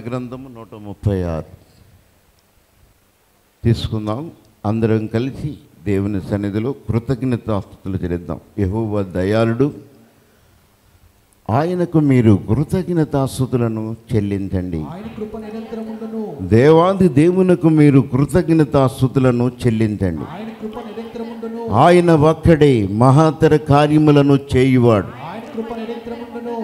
గ్రంథము నూట ముప్పై ఆరు తీసుకుందాం అందరం కలిసి దేవుని సన్నిధిలో కృతజ్ఞతాస్తుతులు చెల్లిద్దాం యెహోవా దయాళుడు ఆయనకు మీరు కృతజ్ఞతాస్తుతులను చెల్లించండి ఆయన కృప నిరంతరముండును దేవాది దేవునకు మీరు కృతజ్ఞతాస్తుతులను చెల్లించండి ఆయన కృప నిరంతరముండును ఆయన ఒక్కడే మహాతర కార్యములను చేయువాడు ఆయన కృప నిరంతరముండును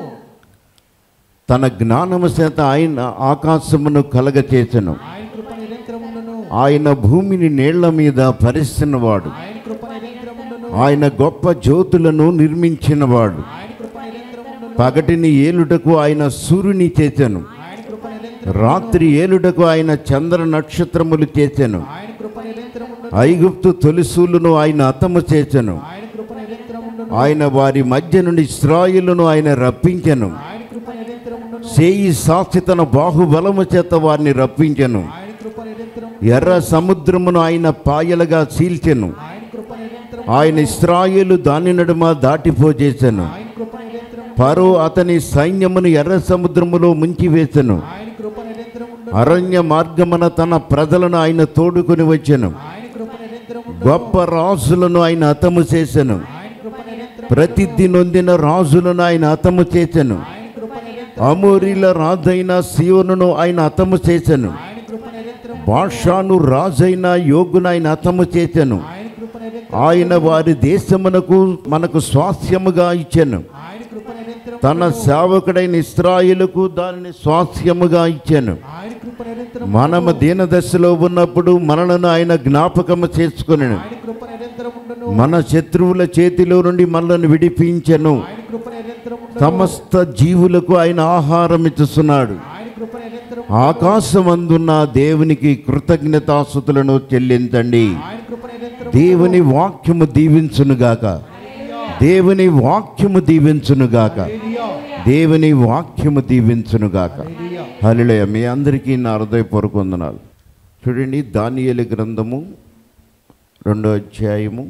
తన జ్ఞానము చేత ఆయన ఆకాశమును కలగచేసెను ఆయన కృప నిరంతరముండును ఆయన భూమిని నీళ్ల మీద పరిస్తున్నవాడు ఆయన కృప నిరంతరముండును ఆయన గొప్ప జ్యోతులను నిర్మించినవాడు ఆయన కృప నిరంతరముండును పగటిని ఏలుటకు ఆయన సూర్యుని చేసెను ఆయన కృప నిరంతరం రాత్రి ఏలుటకు ఆయన చంద్ర నక్షత్రములు చేసెను ఆయన కృప నిరంతరముండును ఐగుప్తు తొలిసూలును ఆయన అతము చేసెను ఆయన కృప నిరంతరముండును ఆయన వారి మధ్య నుండి ఇస్రాయిలును ఆయన రప్పించెను ఆయన కృప నిరంతరముండును సేయి సాక్షి తన బాహుబలము చేత వారిని రప్పించెను ఆయన కృప నిరంతరం ఎర్ర సముద్రమును ఆయన పాయలుగా చీల్చెను ఆయన కృప నిరంతరం ఆయన ఇస్రాయేలు దాని నడుమ దాటిపోజేసెను ఆయన కృప నిరంతరం పరో అతని సైన్యమును ఎర్ర సముద్రములో ముంచివేసెను ఆయన కృప నిరంతరముండును అరణ్య మార్గమున తన ప్రజలను ఆయన తోడుకొని వచ్చెను ఆయన కృప నిరంతరముండును గొప్ప రాజులను ఆయన హతము చేసెను ఆయన కృప నిరంతరం ప్రతిద్ది నొందిన రాజులను ఆయన హతము చేసెను ఆయన కృప నిరంతరం అమోరీల రాజైన సియోనును ఆయన హతము చేసెను ఆయన కృప నిరంతరం భాషాను రాజైన యోగును ఆయన హతము చేసెను ఆయన కృప నిరంతరం ఆయన వారి దేశమునకు మనకు స్వాస్థ్యముగా ఇచ్చెను ఆయన కృప నిరంతరం తన సేవకుడైన ఇస్రాయిలకు దానిని స్వాస్థ్యముగా ఇచ్చాను ఆయన కృప నిరంతరం మనము దీనదశలో ఉన్నప్పుడు మనలను ఆయన జ్ఞాపకము చేసుకుని ఆయన కృప నిరంతరముండును మన శత్రువుల చేతిలో నుండి మనలను విడిపించెను ఆయన కృప నిరంతరముండును సమస్త జీవులకు ఆయన ఆహారం ఇచ్చుస్తున్నాడు ఆయన కృప నిరంతరం ఆకాశమందున్న దేవునికి కృతజ్ఞతాసుతులను చెల్లించండి ఆయన కృప నిరంతరం దేవుని వాక్యము దీవించునుగాక దేవుని వాక్యము దీవించునుగాక దేవుని వాక్యము దీవించునుగాక హలిలయ మీ అందరికీ నా హృదయపూర్వక వందనాలు చూడండి దానియేలు గ్రంథము రెండో అధ్యాయము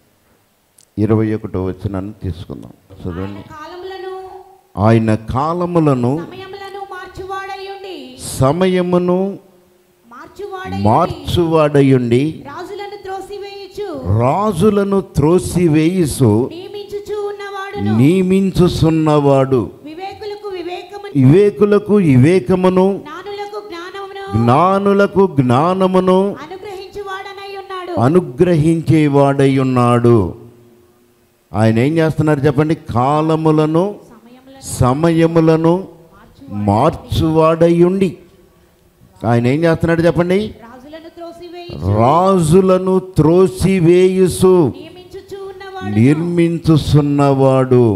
ఇరవై ఒకటో వచనాన్ని తీసుకుందాం చదవండి కాలములను ఆయన కాలములను సమయములను మార్చువాడయుండి సమయమును మార్చువాడై మార్చువాడయుండి రాజులను త్రోసివేయుచు రాజులను త్రోసివేయిసు నియమించుచు ఉన్నవాడును నియమించుచున్నవాడు వివేకులకు వివేకము వివేకులకు వివేకమును జ్ఞానులకు జ్ఞానమును జ్ఞానులకు జ్ఞానమును అనుగ్రహించువాడనై ఉన్నాడు అనుగ్రహించేవాడై ఉన్నాడు ఆయన ఏం చేస్తున్నారు చెప్పండి కాలములను సమయములను సమయములను మార్చువాడయుండి ఆయన ఏం చేస్తున్నాడు చెప్పండి రాజులను త్రోసివేయుచు రాజులను త్రోసివేయుసు నియమించుచు ఉన్నవాడు నిర్మించుచున్నవాడు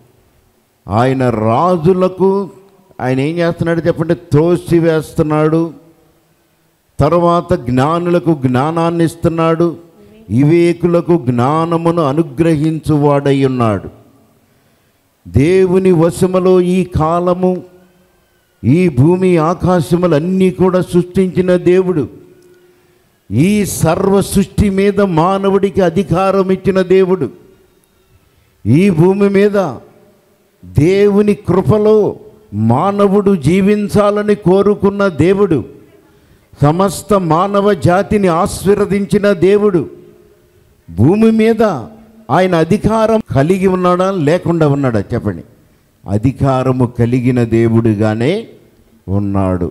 ఆయన రాజులకు ఆయన ఏం చేస్తున్నాడు చెప్పండి త్రోసివేస్తున్నాడు తర్వాత జ్ఞానులకు జ్ఞానాన్ని ఇస్తున్నాడు వివేకులకు జ్ఞానమును అనుగ్రహించువాడై ఉన్నాడు దేవుని వశములో ఈ కాలము ఈ భూమి ఆకాశములన్నీ కూడా సృష్టించిన దేవుడు ఈ సర్వ సృష్టి మీద మానవుడికి అధికారం ఇచ్చిన దేవుడు ఈ భూమి మీద దేవుని కృపలో మానవుడు జీవించాలని కోరుకున్న దేవుడు సమస్త మానవ జాతిని ఆశీర్వదించిన దేవుడు భూమి మీద ఆయన అధికారం కలిగి ఉన్నాడా లేకుండా ఉన్నాడా చెప్పండి అధికారము కలిగిన దేవుడుగానే ఉన్నాడు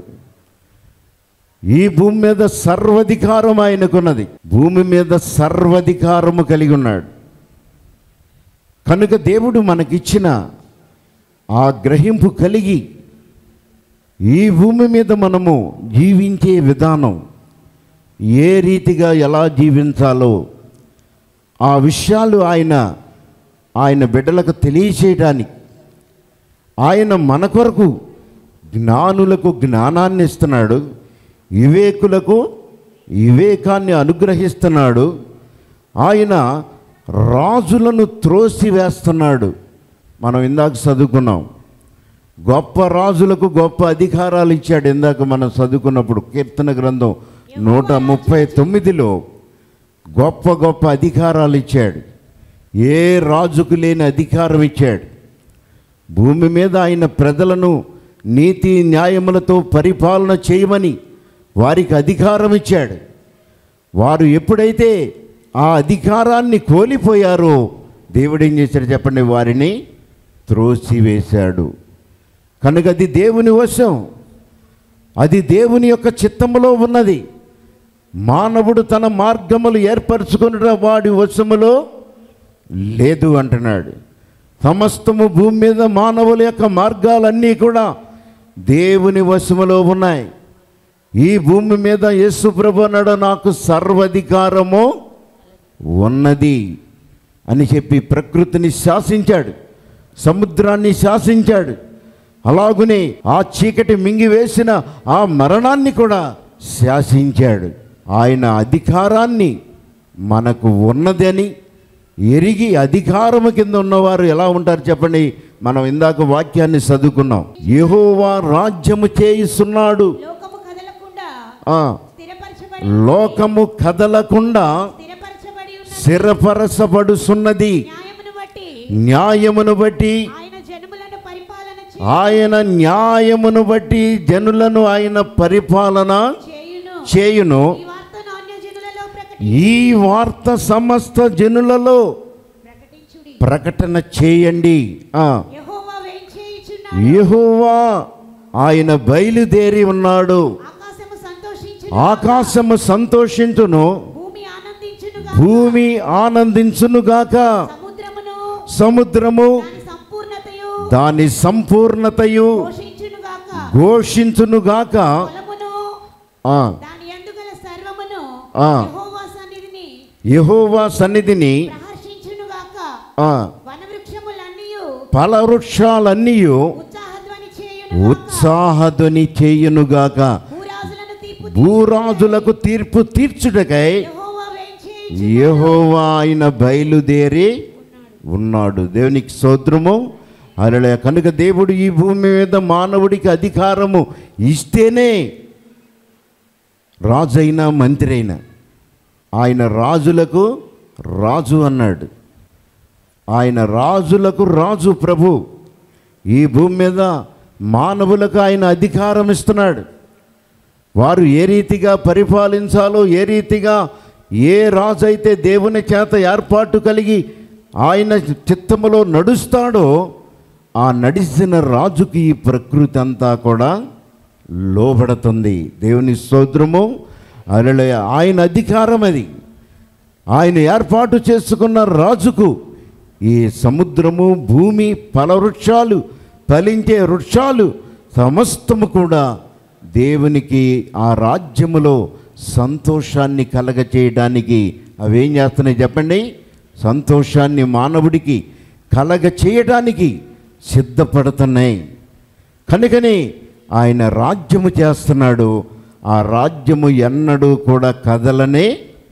ఈ భూమి మీద సర్వధికారం ఆయనకున్నది భూమి మీద సర్వధికారము కలిగి ఉన్నాడు కనుక దేవుడు మనకిచ్చిన ఆ గ్రహింపు కలిగి ఈ భూమి మీద మనము జీవించే విధానం ఏ రీతిగా ఎలా జీవించాలో ఆ విషయాలు ఆయన ఆయన బిడ్డలకు తెలియచేయడానికి ఆయన మన కొరకు జ్ఞానులకు జ్ఞానాన్ని ఇస్తున్నాడు వివేకులకు వివేకాన్ని అనుగ్రహిస్తున్నాడు ఆయన రాజులను త్రోసివేస్తున్నాడు మనం ఇందాక చదువుకున్నాం గొప్ప రాజులకు గొప్ప అధికారాలు ఇచ్చాడు ఇందాక మనం చదువుకున్నప్పుడు కీర్తన గ్రంథం నూట ముప్పై తొమ్మిదిలో గొప్ప గొప్ప అధికారాలు ఇచ్చాడు ఏ రాజుకు లేని అధికారం ఇచ్చాడు భూమి మీద ఆయన ప్రజలను నీతి న్యాయములతో పరిపాలన చేయమని వారికి అధికారం ఇచ్చాడు వారు ఎప్పుడైతే ఆ అధికారాన్ని కోల్పోయారో దేవుడు ఏం చేశాడు చెప్పండి వారిని త్రోసివేశాడు కనుక అది దేవుని వశం అది దేవుని యొక్క చిత్తములో ఉన్నది మానవుడు తన మార్గములు ఏర్పరచుకున్న వాడి వశములో లేదు అంటున్నాడు సమస్తము భూమి మీద మానవుల యొక్క మార్గాలన్నీ కూడా దేవుని వశములో ఉన్నాయి ఈ భూమి మీద యేసు ప్రభు అన్నాడు నాకు సర్వధికారము ఉన్నది అని చెప్పి ప్రకృతిని శాసించాడు సముద్రాన్ని శాసించాడు అలాగునే ఆ చీకటి మింగివేసిన ఆ మరణాన్ని కూడా శాసించాడు ఆయన అధికారాన్ని మనకు ఉన్నదని ఎరిగి అధికారము కింద ఉన్నవారు ఎలా ఉంటారు చెప్పండి మనం ఇందాక వాక్యాన్ని చదువుకున్నాం యెహోవా రాజ్యము చేయిస్తున్నాడు లోకము కదలకుండా ఆ, స్థిరపరచబడి లోకము కదలకుండా స్థిరపరచబడి ఉన్న స్థిరపరచబడుతున్నది న్యాయమును బట్టి న్యాయమును బట్టి ఆయన జనములను పరిపాలన చే- ఆయన న్యాయమును బట్టి జనులను ఆయన పరిపాలన చేయును చేయును ఈ వార్తను అన్యజనులలో ప్రకటి ఈ వార్త సమస్త జనులలో ప్రకటించుడి ప్రకటన చేయండి ఆ, యెహోవా వేంచేయుచున్నాడు యెహోవా ఆయన బయలుదేరి ఉన్నాడు ఆకాశము సంతోషించును ఆకాశము సంతోషించును భూమి ఆనందించునుగా భూమి ఆనందించునుగాక సముద్రమును సముద్రము దాని సంపూర్ణతయు దాని సంపూర్ణతయు పోషించునుగాక ఘోషించునుగాక పొలమును ఆ, దాని యందుగల సర్వమును ఆ. యెహోవా సన్నిధిని యెహోవా సన్నిధిని ప్రహర్షించునుగాక ఆ, వనవృక్షములన్నీయు ఫలవృక్షాలన్నీ ఉత్సాహధ్వని చేయునుగాక ఉత్సాహధ్వని చేయునుగాక భూరాజులను తీర్పు భూరాజులకు తీర్పు తీర్చుటకై యెహోవా వేంచేయుచు యెహోవా ఆయన బయలుదేరి ఉన్నాడు దేవునికి సోద్రము అలా కనుక దేవుడు ఈ భూమి మీద మానవుడికి అధికారము ఇస్తేనే రాజైనా మంత్రి అయినా ఆయన రాజులకు రాజు అన్నాడు ఆయన రాజులకు రాజు ప్రభు ఈ భూమి మీద మానవులకు ఆయన అధికారం ఇస్తున్నాడు వారు ఏ రీతిగా పరిపాలించాలో ఏ రీతిగా ఏ రాజు అయితే దేవుని చేత ఏర్పాటు కలిగి ఆయన చిత్తములో నడుస్తాడో ఆ నడిచిన రాజుకి ఈ ప్రకృతి అంతా కూడా లోబడుతుంది దేవుని స్తోత్రము అరలే ఆయన అధికారం అది ఆయన ఏర్పాటు చేసుకున్న రాజుకు ఈ సముద్రము భూమి ఫలవృక్షాలు ఫలించే వృక్షాలు సమస్తము కూడా దేవునికి ఆ రాజ్యములో సంతోషాన్ని కలగచేయడానికి అవేం చేస్తున్నాయి చెప్పండి సంతోషాన్ని మానవుడికి కలగ చేయడానికి సిద్ధపడుతున్నాయి కనుకని ఆయన రాజ్యము చేస్తున్నాడు ఆ రాజ్యము ఎన్నడూ కూడా కదలనే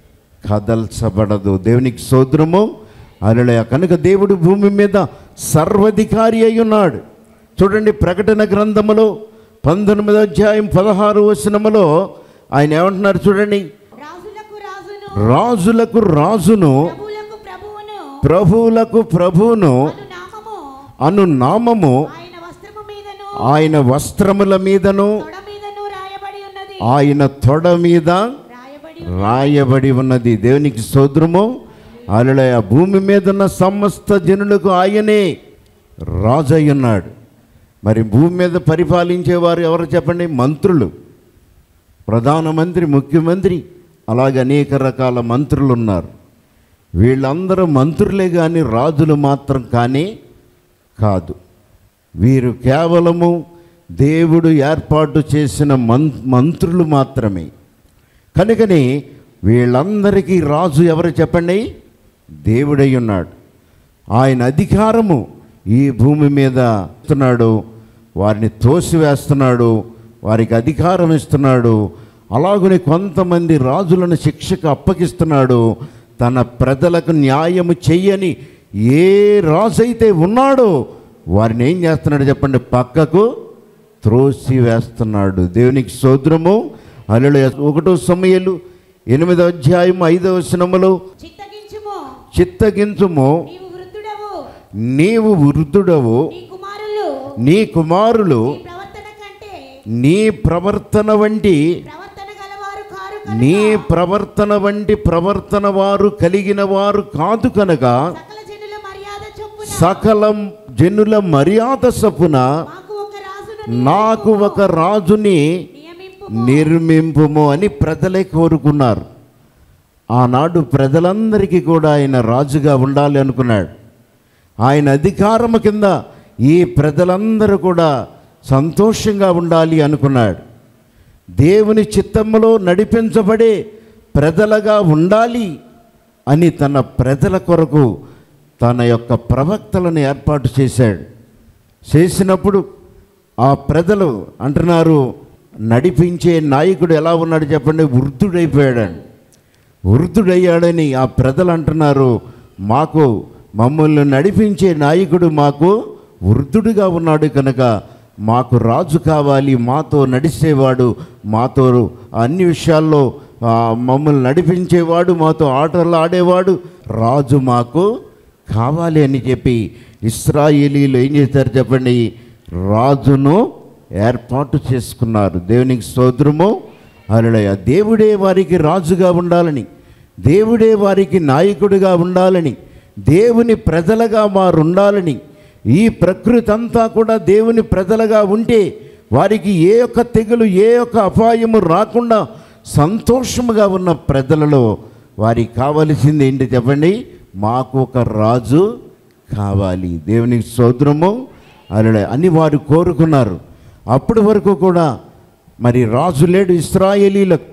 కదల్చబడదు దేవునికి సోదరము అలలయ కనుక దేవుడు భూమి మీద సర్వధికారి అయి ఉన్నాడు చూడండి ప్రకటన గ్రంథములో పంతొమ్మిదో అధ్యాయం పదహారు వచనములో ఆయన ఏమంటున్నారు చూడండి రాజులకు రాజును రాజులకు రాజును ప్రభువులకు ప్రభువును ప్రభువులకు ప్రభువును అను నామము అను నామము ఆయన వస్త్రము మీదను ఆయన వస్త్రముల మీదను తొడ మీదను రాయబడి ఉన్నది ఆయన తొడ మీద రాయబడి రాయబడి ఉన్నది దేవునికి సోదరము అలలయ భూమి మీద ఉన్న సమస్త జనులకు ఆయనే రాజై ఉన్నాడు మరి భూమి మీద పరిపాలించేవారు ఎవరు చెప్పండి మంత్రులు ప్రధానమంత్రి ముఖ్యమంత్రి అలాగే అనేక రకాల మంత్రులు ఉన్నారు వీళ్ళందరూ మంత్రులే కానీ రాజులు మాత్రం కానీ కాదు వీరు కేవలము దేవుడు ఏర్పాటు చేసిన మం మంత్రులు మాత్రమే కనుకని వీళ్ళందరికీ రాజు ఎవరు చెప్పండి దేవుడై ఉన్నాడు ఆయన అధికారము ఈ భూమి మీద ఇస్తున్నాడు వారిని తోసివేస్తున్నాడు వారికి అధికారం ఇస్తున్నాడు అలాగనే కొంతమంది రాజులను శిక్షకు అప్పగిస్తున్నాడు తన ప్రజలకు న్యాయము చెయ్యని ఏ రాజు అయితే ఉన్నాడో వారిని ఏం చేస్తున్నాడు చెప్పండి పక్కకు త్రోసి వేస్తున్నాడు దేవునికి సోదరము అల్లుడు ఒకటో సమయలు ఎనిమిదో అధ్యాయం ఐదవ వచనములో చిత్తగించుము చిత్తగించుము నీవు వృద్ధుడవు నీవు వృద్ధుడవు నీ కుమారులు నీ కుమారులు నీ ప్రవర్తన నీ ప్రవర్తన వంటి ప్రవర్తన గలవారు కారు నీ ప్రవర్తన వంటి ప్రవర్తన వారు కలిగిన వారు కాదు కనుక సకల జనుల మర్యాద చొప్పున సకల జనుల మర్యాద సపున మాకు ఒక రాజును నాకు ఒక రాజుని నియమింపు నిర్మింపుము అని ప్రజలే కోరుకున్నారు ఆనాడు ప్రజలందరికీ కూడా ఆయన రాజుగా ఉండాలి అనుకున్నాడు ఆయన అధికారము కింద ఈ ప్రజలందరూ కూడా సంతోషంగా ఉండాలి అనుకున్నాడు దేవుని చిత్తములో నడిపించబడే ప్రజలుగా ఉండాలి అని తన ప్రజల కొరకు తన యొక్క ప్రవక్తలను ఏర్పాటు చేశాడు చేసినప్పుడు ఆ ప్రజలు అంటున్నారు నడిపించే నాయకుడు ఎలా ఉన్నాడు చెప్పండి వృద్ధుడైపోయాడని వృద్ధుడయ్యాడని ఆ ప్రజలు అంటున్నారు మాకు మమ్మల్ని నడిపించే నాయకుడు మాకు వృద్ధుడిగా ఉన్నాడు కనుక మాకు రాజు కావాలి మాతో నడిచేవాడు మాతో అన్ని విషయాల్లో ఆ, మమ్మల్ని నడిపించేవాడు మాతో ఆటలు ఆడేవాడు రాజు మాకు కావాలి అని చెప్పి ఇస్రాయేలీలు ఏం చేశారు చెప్పండి రాజును ఏర్పాటు చేసుకున్నారు దేవునికి స్తోత్రము అలడయ దేవుడే వారికి రాజుగా ఉండాలని దేవుడే వారికి నాయకుడిగా ఉండాలని దేవుని ప్రజలుగా వారు ఉండాలని ఈ ప్రకృతి అంతా కూడా దేవుని ప్రజలుగా ఉంటే వారికి ఏ ఒక్క తెగులు ఏ ఒక్క అపాయము రాకుండా సంతోషముగా ఉన్న ప్రజలలో వారికి కావలసింది ఏంటి చెప్పండి మాకు ఒక రాజు కావాలి దేవునికి స్తోత్రము అలా అని వారు కోరుకున్నారు అప్పటి వరకు కూడా మరి రాజు లేడు ఇస్రాయేలీలకు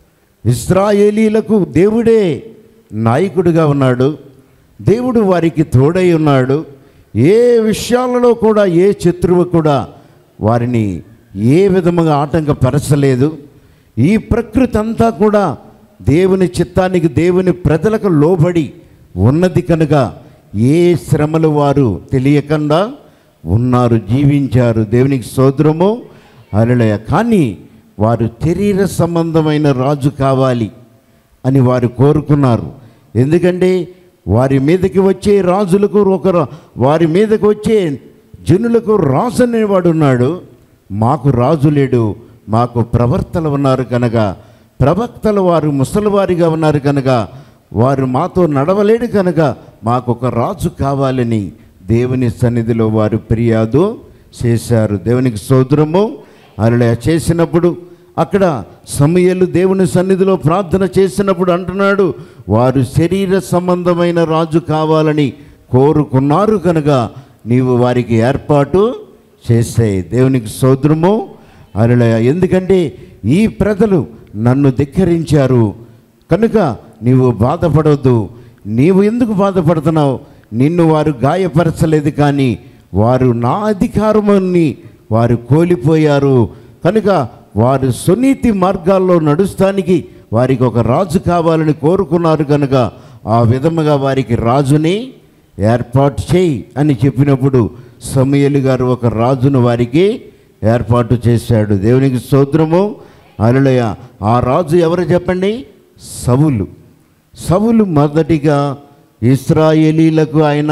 ఇస్రాయేలీలకు దేవుడే నాయకుడిగా ఉన్నాడు దేవుడు వారికి తోడై ఉన్నాడు ఏ విషయాలలో కూడా ఏ శత్రువు కూడా వారిని ఏ విధముగా ఆటంకపరచలేదు ఈ ప్రకృతి అంతా కూడా దేవుని చిత్తానికి దేవుని ప్రజలకు లోబడి ఉన్నది కనుక ఏ శ్రమలు వారు తెలియకుండా ఉన్నారు జీవించారు దేవునికి సోదరము అలలయ కానీ వారు శరీర సంబంధమైన రాజు కావాలి అని వారు కోరుకున్నారు ఎందుకంటే వారి మీదకి వచ్చే రాజులకు ఒక రా- వారి మీదకి వచ్చే జనులకు రాజు అనేవాడు ఉన్నాడు మాకు రాజు లేడు మాకు ప్రవర్తలు ఉన్నారు కనుక ప్రవక్తలు వారు ముసలివారిగా ఉన్నారు కనుక వారు మాతో నడవలేడు కనుక మాకు ఒక రాజు కావాలని దేవుని సన్నిధిలో వారు ఫిర్యాదు చేశారు దేవునికి సోదరము అలా చేసినప్పుడు అక్కడ సమయలు దేవుని సన్నిధిలో ప్రార్థన చేసినప్పుడు అంటున్నాడు వారు శరీర సంబంధమైన రాజు కావాలని కోరుకున్నారు కనుక నీవు వారికి ఏర్పాటు చేసాయి దేవునికి సోదరము అలా ఎందుకంటే ఈ ప్రజలు నన్ను ధిక్కరించారు కనుక నీవు బాధపడవద్దు నీవు ఎందుకు బాధపడుతున్నావు నిన్ను వారు గాయపరచలేదు కానీ వారు నా అధికారముని వారు కోల్పోయారు కనుక వారు సునీతి మార్గాల్లో నడుస్తానికి వారికి ఒక రాజు కావాలని కోరుకున్నారు కనుక ఆ విధముగా వారికి రాజుని ఏర్పాటు చేయి అని చెప్పినప్పుడు సమయలు గారు ఒక రాజును వారికి ఏర్పాటు చేశాడు దేవునికి స్తోత్రము అలలయ ఆ రాజు ఎవరు చెప్పండి సవులు సవులు మొదటిగా ఇస్రాయేలీలకు ఆయన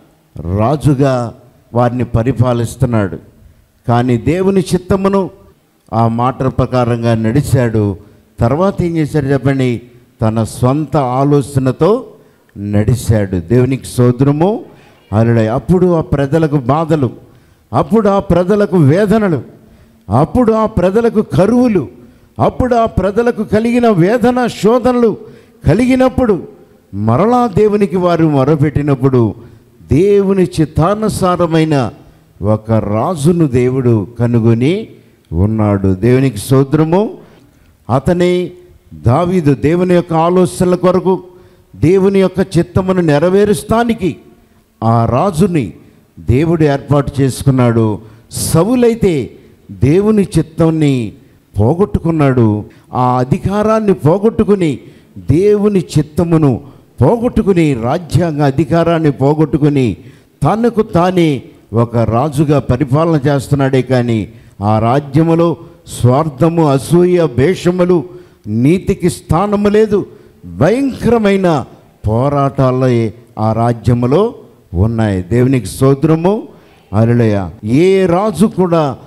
రాజుగా వారిని పరిపాలిస్తున్నాడు కానీ దేవుని చిత్తమును ఆ మాట ప్రకారంగా నడిచాడు తర్వాత ఏం చేశాడు చెప్పండి తన స్వంత ఆలోచనతో నడిచాడు దేవునికి సోదరము అలా అప్పుడు ఆ ప్రజలకు బాధలు అప్పుడు ఆ ప్రజలకు వేదనలు అప్పుడు ఆ ప్రజలకు కరువులు అప్పుడు ఆ ప్రజలకు కలిగిన వేదన శోధనలు కలిగినప్పుడు మరలా దేవునికి వారు మొరపెట్టినప్పుడు దేవుని చిత్తానుసారమైన ఒక రాజును దేవుడు కనుగొని ఉన్నాడు దేవునికి సోదరము అతనే దావీదు దేవుని యొక్క ఆలోచనల కొరకు దేవుని యొక్క చిత్తమును నెరవేరుస్తానికి ఆ రాజుని దేవుడు ఏర్పాటు చేసుకున్నాడు సవులైతే దేవుని చిత్తాన్ని పోగొట్టుకున్నాడు ఆ అధికారాన్ని పోగొట్టుకుని దేవుని చిత్తమును పోగొట్టుకుని రాజ్యాంగ అధికారాన్ని పోగొట్టుకుని తనకు తానే ఒక రాజుగా పరిపాలన చేస్తున్నాడే కానీ ఆ రాజ్యములో స్వార్థము అసూయ భేషములు నీతికి స్థానము లేదు భయంకరమైన పోరాటాల్లో ఆ రాజ్యములో ఉన్నాయి దేవునికి సోదరము అరులయ ఏ రాజు కూడా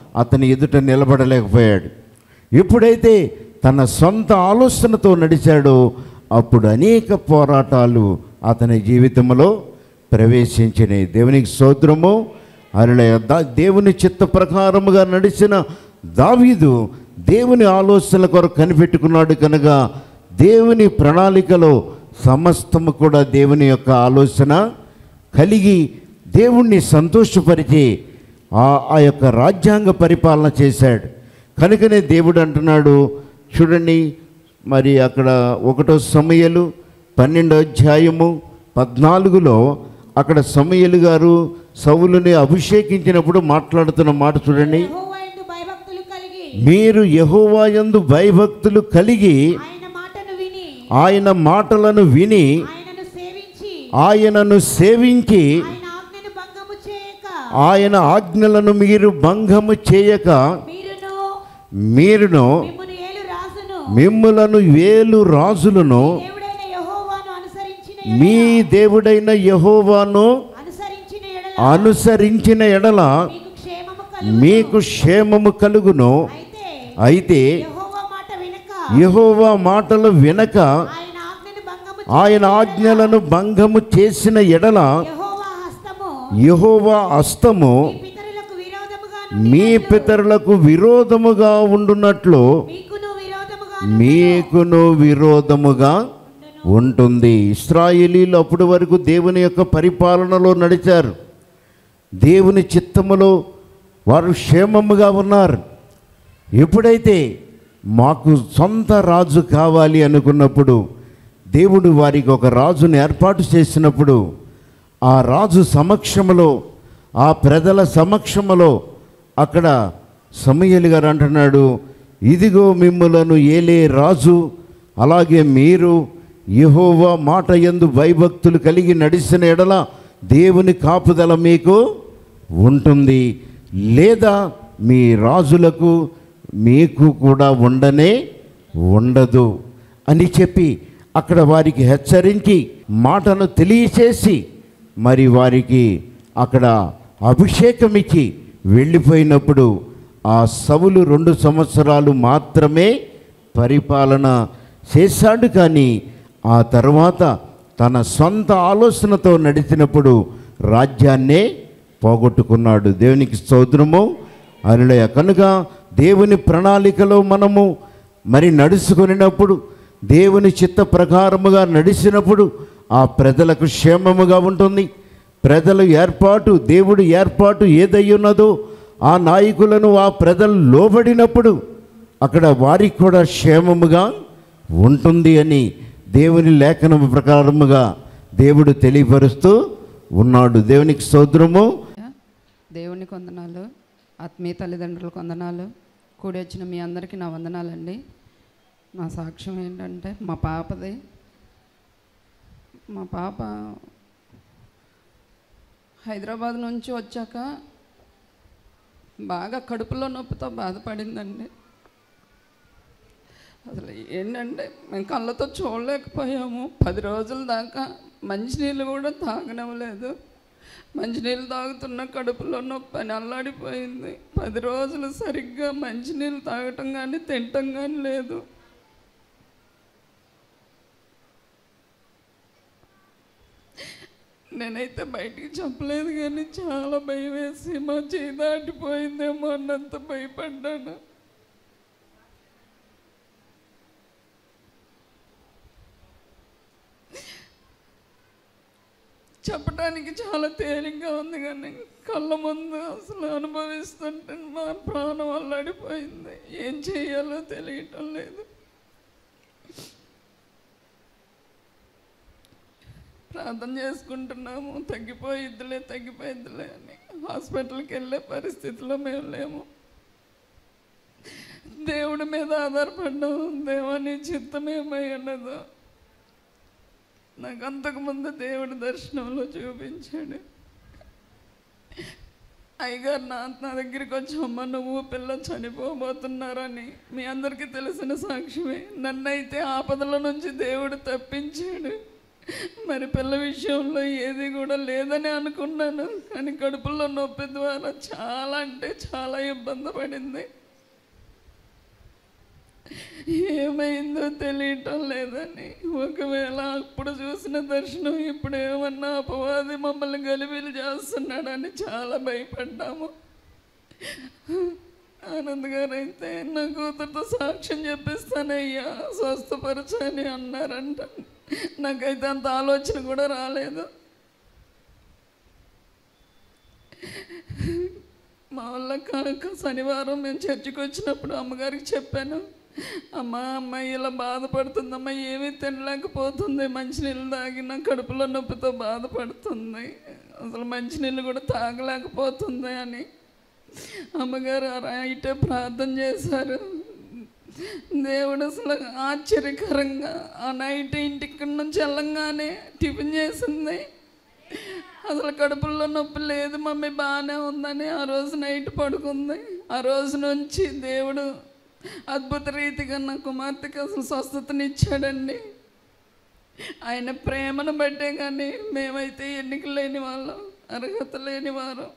అతని ఎదుట నిలబడలేకపోయాడు ఎప్పుడైతే తన సొంత ఆలోచనతో నడిచాడో అప్పుడు అనేక పోరాటాలు అతని జీవితంలో ప్రవేశించినాయి దేవునికి సోద్రము అరళ దేవుని చిత్త ప్రకారముగా నడిచిన దావీదు దేవుని ఆలోచనల కొరకు కనిపెట్టుకున్నాడు కనుక దేవుని ప్రణాళికలో సమస్తము కూడా దేవుని యొక్క ఆలోచన కలిగి దేవుణ్ణి సంతోషపరిచి ఆ ఆ యొక్క రాజ్యాంగ పరిపాలన చేశాడు కనుకనే దేవుడు అంటున్నాడు చూడండి మరి అక్కడ ఒకటో సమయలు పన్నెండో అధ్యాయము పద్నాలుగులో అక్కడ సమయలు గారు సౌలుని అభిషేకించినప్పుడు మాట్లాడుతున్న మాట చూడండి యెహోవా యందు భయభక్తులు కలిగి మీరు యహోవాయందు భయభక్తులు కలిగి ఆయన మాటను విని ఆయన మాటలను విని ఆయనను సేవించి ఆయనను సేవించి ఆయన ఆజ్ఞను భంగము చేయక ఆయన ఆజ్ఞలను మీరు భంగము చేయక మీరును మీరును మిమ్మును ఏలు రాజును మిమ్ములను వేలు రాజులను దేవుడైన యెహోవాను అనుసరించిన మీ ఎడల దేవుడైన యహోవాను అనుసరించిన ఎడల అనుసరించిన ఎడల మీకు క్షేమము కలుగును మీకు క్షేమము కలుగును అయితే అయితే యెహోవా మాట వినక యహోవా మాటలు వినక ఆయన ఆజ్ఞను భంగము ఆయన ఆజ్ఞలను భంగము చేసిన ఎడల యెహోవా హస్తము యహోవా అస్తము మీ పితరులకు విరోధముగా మీ నుండినట్లు పితరులకు విరోధముగా ఉండునట్లు మీకును విరోధముగా మీకును విరోధముగా ఉంటుంది ఇస్రాయేలీలు అప్పటి వరకు దేవుని యొక్క పరిపాలనలో నడిచారు దేవుని చిత్తములో వారు క్షేమముగా ఉన్నారు ఎప్పుడైతే మాకు సొంత రాజు కావాలి అనుకున్నప్పుడు దేవుడు వారికి ఒక రాజును ఏర్పాటు చేసినప్పుడు ఆ రాజు సమక్షములో ఆ ప్రజల సమక్షములో అక్కడ సమయలు గారు అంటున్నాడు ఇదిగో మిమ్ములను ఏలే రాజు అలాగే మీరు యెహోవా మాట యందు భయభక్తులు కలిగి నడిచిన ఎడల దేవుని కాపుదల మీకు ఉంటుంది లేదా మీ రాజులకు మీకు కూడా ఉండనే ఉండదు అని చెప్పి అక్కడ వారికి హెచ్చరించి మాటను తెలియచేసి మరి వారికి అక్కడ అభిషేకం ఇచ్చి వెళ్ళిపోయినప్పుడు ఆ సవులు రెండు సంవత్సరాలు మాత్రమే పరిపాలన చేశాడు కానీ ఆ తర్వాత తన సొంత ఆలోచనతో నడిచినప్పుడు రాజ్యాన్నే పోగొట్టుకున్నాడు దేవునికి స్తోత్రము అరులయ కనుక దేవుని ప్రణాళికలో మనము మరి నడుచుకునినప్పుడు దేవుని చిత్త ప్రకారముగా నడిచినప్పుడు ఆ ప్రజలకు క్షేమముగా ఉంటుంది ప్రజల ఏర్పాటు దేవుడి ఏర్పాటు ఏదయ్యున్నదో ఆ నాయకులను ఆ ప్రజలు లోబడినప్పుడు అక్కడ వారికి కూడా క్షేమముగా ఉంటుంది అని దేవుని లేఖనం ప్రకారముగా దేవుడు తెలియపరుస్తూ ఉన్నాడు దేవునికి స్తోత్రము దేవుని వందనాలు ఆత్మీయ తల్లిదండ్రులకు వందనాలు కూడి వచ్చిన మీ అందరికీ నా వందనాలండి నా సాక్ష్యం ఏంటంటే మా పాపది మా పాప హైదరాబాద్ నుంచి వచ్చాక బాగా కడుపులో నొప్పితో బాధపడిందండి అసలు ఏంటంటే మేము కళ్ళతో చూడలేకపోయాము పది రోజుల దాకా మంచినీళ్ళు కూడా తాగనవ్వలేదు మంచినీళ్ళు తాగుతున్న కడుపులో నొప్పి అని అల్లాడిపోయింది పది రోజులు సరిగ్గా మంచినీళ్ళు తాగటం కానీ తినటం కానీ లేదు నేనైతే బయటికి చెప్పలేదు కానీ చాలా భయం వేసి మా చేయి దాటిపోయిందేమో అన్నంత భయపడ్డాను చెప్పడానికి చాలా తేలిగ్గా ఉంది కానీ కళ్ళ ముందు అసలు అనుభవిస్తుంటే మా ప్రాణం అల్లాడిపోయింది ఏం చేయాలో తెలియటం లేదు ప్రార్థన చేసుకుంటున్నాము తగ్గిపోయిద్దిలే తగ్గిపోయిద్దిలే అని హాస్పిటల్కి వెళ్ళే పరిస్థితిలో మేము లేము దేవుడి మీద ఆధారపడ్డాము దేవాని చిత్తం ఏమై ఉన్నదో నాకు అంతకుముందు దేవుడి దర్శనంలో చూపించాడు అయ్యగారు నా నా దగ్గరికి వచ్చి అమ్మ నువ్వు పిల్ల చనిపోబోతున్నారని మీ అందరికీ తెలిసిన సాక్ష్యమే నన్నైతే ఆపదల నుంచి దేవుడు తప్పించాడు మరి పిల్ల విషయంలో ఏది కూడా లేదని అనుకున్నాను కానీ కడుపులో నొప్పి ద్వారా చాలా అంటే చాలా ఇబ్బంది పడింది ఏమైందో తెలియటం లేదని ఒకవేళ అప్పుడు చూసిన దర్శనం ఇప్పుడు ఏమన్నా అపవాది మమ్మల్ని గలిబిలి చేస్తున్నాడని చాలా భయపడ్డాము ఆనంద్ గారు అయితే నా కూతురుతో సాక్ష్యం చెప్పిస్తానయ్యా స్వస్థపరచని అన్నారంట నాకైతే అంత ఆలోచన కూడా రాలేదు మా వల్ల కాక శనివారం మేము చర్చికి వచ్చినప్పుడు అమ్మగారికి చెప్పాను అమ్మ అమ్మాయి ఇలా బాధపడుతుందమ్మా ఏమీ తినలేకపోతుంది మంచినీళ్ళు తాగిన కడుపులో నొప్పితో బాధపడుతుంది అసలు మంచినీళ్ళు కూడా తాగలేకపోతుంది అని అమ్మగారు ఆ రైటే ప్రార్థన చేశారు దేవుడు అసలు ఆశ్చర్యకరంగా ఆ నైట్ ఇంటికి నుంచి వెళ్ళంగానే టిఫిన్ చేసింది అసలు కడుపులో నొప్పి లేదు మమ్మీ బాగానే ఉందని ఆ రోజు నైట్ పడుకుంది ఆ రోజు నుంచి దేవుడు అద్భుత రీతిగా నా కుమార్తెకి అసలు స్వస్థతనిచ్చాడండి ఆయన ప్రేమను బట్టే కానీ మేమైతే ఎన్నిక లేని వాళ్ళం అర్హత లేని వారం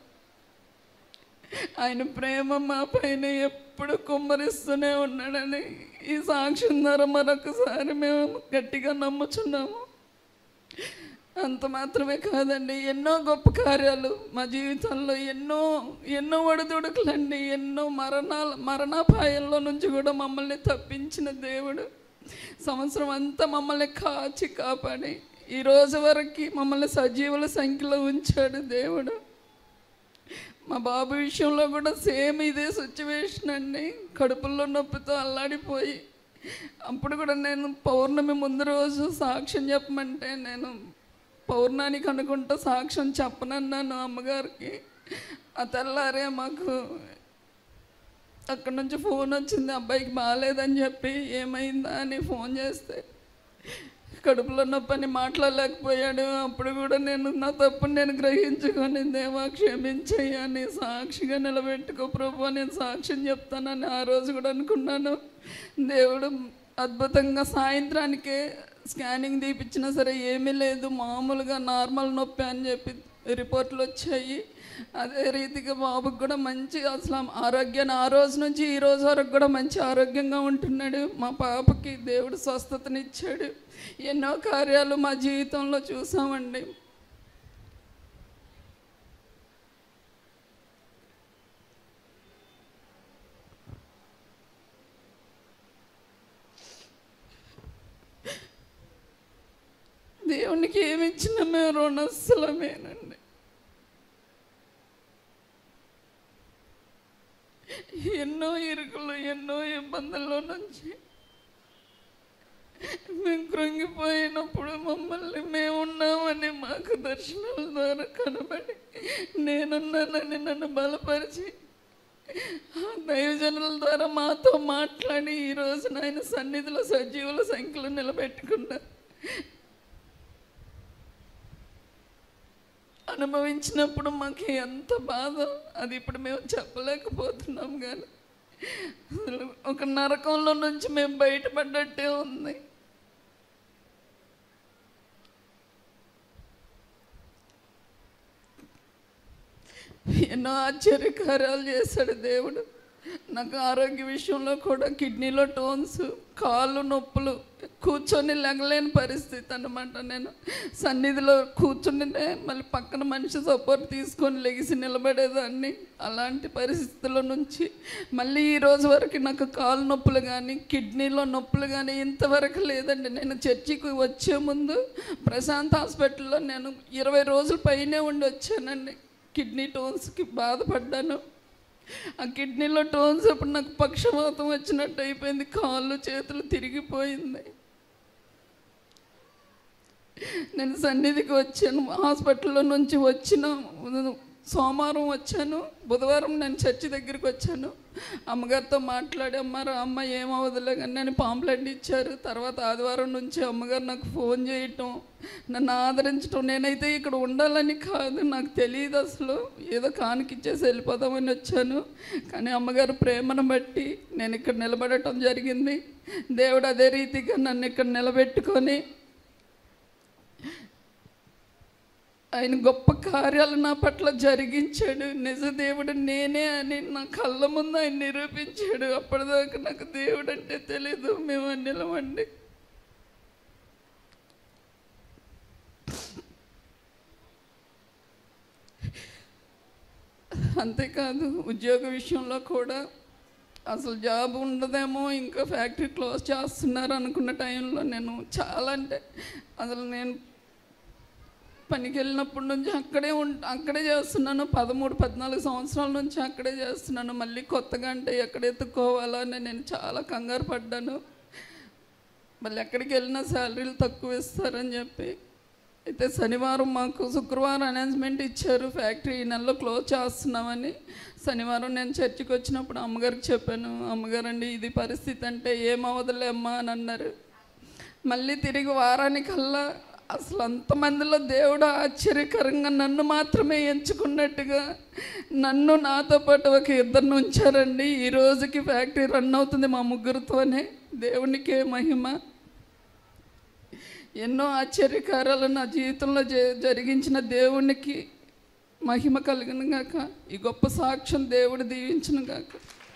ఆయన ప్రేమ మా పైన ఎప్పుడు కుమ్మరిస్తూనే ఉన్నాడని ఈ సాక్ష్యం ద్వారా మరొకసారి మేము గట్టిగా నమ్ముచున్నాము అంత మాత్రమే కాదండి ఎన్నో గొప్ప కార్యాలు మా జీవితంలో ఎన్నో ఎన్నో ఒడిదుడుకులండి ఎన్నో మరణాల మరణాపాయంలో నుంచి కూడా మమ్మల్ని తప్పించిన దేవుడు సంవత్సరం అంతా మమ్మల్ని కాచి కాపాడి ఈ రోజు వరకు మమ్మల్ని సజీవుల సంఖ్యలో ఉంచాడు దేవుడు మా బాబు విషయంలో కూడా సేమ్ ఇదే సిచ్యువేషన్ అండి కడుపులో నొప్పితో అల్లాడిపోయి అప్పుడు కూడా నేను పౌర్ణమి ముందు రోజు సాక్ష్యం చెప్పమంటే నేను పౌర్ణానికి అనుకుంటా సాక్ష్యం చెప్పనన్నాను అమ్మగారికి ఆ తెల్లారే మాకు అక్కడ నుంచి ఫోన్ వచ్చింది అబ్బాయికి బాగాలేదని చెప్పి ఏమైందా అని ఫోన్ చేస్తే కడుపులో నొప్పని మాట్లాడలేకపోయాడు అప్పుడు కూడా నేను నా తప్పుని నేను గ్రహించుకొని దేవా క్షమించయ్యా అని సాక్షిగా నిలబెట్టుకో ప్రభు నేను సాక్ష్యం చెప్తానని ఆ రోజు కూడా అనుకున్నాను దేవుడు అద్భుతంగా సాయంత్రానికే స్కానింగ్ తీపిచ్చినా సరే ఏమీ లేదు మామూలుగా నార్మల్ నొప్పి అని చెప్పి రిపోర్ట్లు వచ్చాయి అదే రీతిగా బాబుకి కూడా మంచి అసలు ఆరోగ్యాన్ని ఆ రోజు నుంచి ఈ రోజు వరకు కూడా మంచి ఆరోగ్యంగా ఉంటున్నాడు మా పాపకి దేవుడు స్వస్థతనిచ్చాడు ఎన్నో కార్యాలు మా జీవితంలో చూసామండి దేవునికి ఏమి ఇచ్చినా మేము రుణస్థలమేనండి ఎన్నో ఇరుకులు ఎన్నో ఇబ్బందుల్లో నుంచి మేము కృంగిపోయినప్పుడు మమ్మల్ని మేమున్నామని మాకు దర్శనాల ద్వారా కనబడి నేనున్నానని నన్ను బలపరిచి ఆ దైవజనుల ద్వారా మాతో మాట్లాడి ఈరోజు నాయన సన్నిధిలో సజీవుల సంఖ్యలో నిలబెట్టుకున్నారు అనుభవించినప్పుడు మాకు ఎంత బాధ అది ఇప్పుడు మేము చెప్పలేకపోతున్నాం కానీ అసలు ఒక నరకంలో నుంచి మేము బయటపడ్డట్టే ఉంది ఎన్నో ఆశ్చర్యకార్యాలు చేశాడు దేవుడు నాకు ఆరోగ్య విషయంలో కూడా కిడ్నీలో టోన్స్ కాళ్ళు నొప్పులు కూర్చొని లెగలేని పరిస్థితి అన్నమాట నేను సన్నిధిలో కూర్చుంటే మళ్ళీ పక్కన మనిషి సపోర్ట్ తీసుకొని లెగిసి నిలబడేదాన్ని అలాంటి పరిస్థితుల నుంచి మళ్ళీ ఈ రోజు వరకు నాకు కాళ్ళు నొప్పులు కానీ కిడ్నీలో నొప్పులు కానీ ఇంతవరకు లేదండి నేను చర్చికి వచ్చే ముందు ప్రశాంత్ హాస్పిటల్లో నేను ఇరవై రోజుల పైనే ఉండి వచ్చానండి కిడ్నీ టోన్స్కి బాధపడ్డాను ఆ కిడ్నీలో టోన్స్ అప్పుడు నాకు పక్షవాతం వచ్చినట్టు అయిపోయింది కాళ్ళు చేతులు తిరిగిపోయింది నేను సన్నిధికి వచ్చాను హాస్పిటల్లో నుంచి వచ్చిన సోమవారం వచ్చాను బుధవారం నేను చర్చి దగ్గరికి వచ్చాను అమ్మగారితో మాట్లాడి అమ్మారు అమ్మ ఏమవదులే కానీ నేను పాంప్లెట్ ఇచ్చారు తర్వాత ఆదివారం నుంచి అమ్మగారు నాకు ఫోన్ చేయటం నన్ను ఆదరించడం నేనైతే ఇక్కడ ఉండాలని కాదు నాకు తెలియదు అసలు ఏదో కానికిచ్చేసి వెళ్ళిపోదామని వచ్చాను కానీ అమ్మగారు ప్రేమను బట్టి నేను ఇక్కడ నిలబడటం జరిగింది దేవుడు అదే రీతిగా నన్ను ఇక్కడ నిలబెట్టుకొని ఆయన గొప్ప కార్యాలు నా పట్ల జరిగించాడు నిజ దేవుడు నేనే అని నా కళ్ళ ముందు ఆయన నిరూపించాడు అప్పటిదాకా నాకు దేవుడు అంటే తెలీదు మేము అన్నిలమండి అంతేకాదు ఉద్యోగ విషయంలో కూడా అసలు జాబ్ ఉండదేమో ఇంకా ఫ్యాక్టరీ క్లోజ్ చేస్తున్నారు అనుకున్న టైంలో నేను చాలా అంటే అసలు నేను పనికి వెళ్ళినప్పటి నుంచి అక్కడే ఉం అక్కడే చేస్తున్నాను పదమూడు పద్నాలుగు సంవత్సరాల నుంచి అక్కడే చేస్తున్నాను మళ్ళీ కొత్తగా అంటే ఎక్కడ ఎత్తుక్కోవాలని నేను చాలా కంగారు పడ్డాను మళ్ళీ ఎక్కడికి వెళ్ళినా శాలరీలు తక్కువ ఇస్తారని చెప్పి అయితే శనివారం మాకు శుక్రవారం అనౌన్స్మెంట్ ఇచ్చారు ఫ్యాక్టరీ ఈ నెలలో క్లోజ్ చేస్తున్నామని శనివారం నేను చర్చికి వచ్చినప్పుడు అమ్మగారికి చెప్పాను అమ్మగారండి ఇది పరిస్థితి అంటే ఏమవదులే అమ్మా అని అన్నారు మళ్ళీ తిరిగి వారానికల్లా అసలు అంతమందిలో దేవుడు ఆశ్చర్యకరంగా నన్ను మాత్రమే ఎంచుకున్నట్టుగా నన్ను నాతో పాటు ఒక ఇద్దరిని ఉంచారండి ఈ రోజుకి ఫ్యాక్టరీ రన్ అవుతుంది మా ముగ్గురితోనే దేవునికే మహిమ ఎన్నో ఆశ్చర్యకారాలు నా జీవితంలో జ- జరిగించిన దేవునికి మహిమ కలిగిన గాక ఈ గొప్ప సాక్ష్యం దేవుడు దీవించిన గాక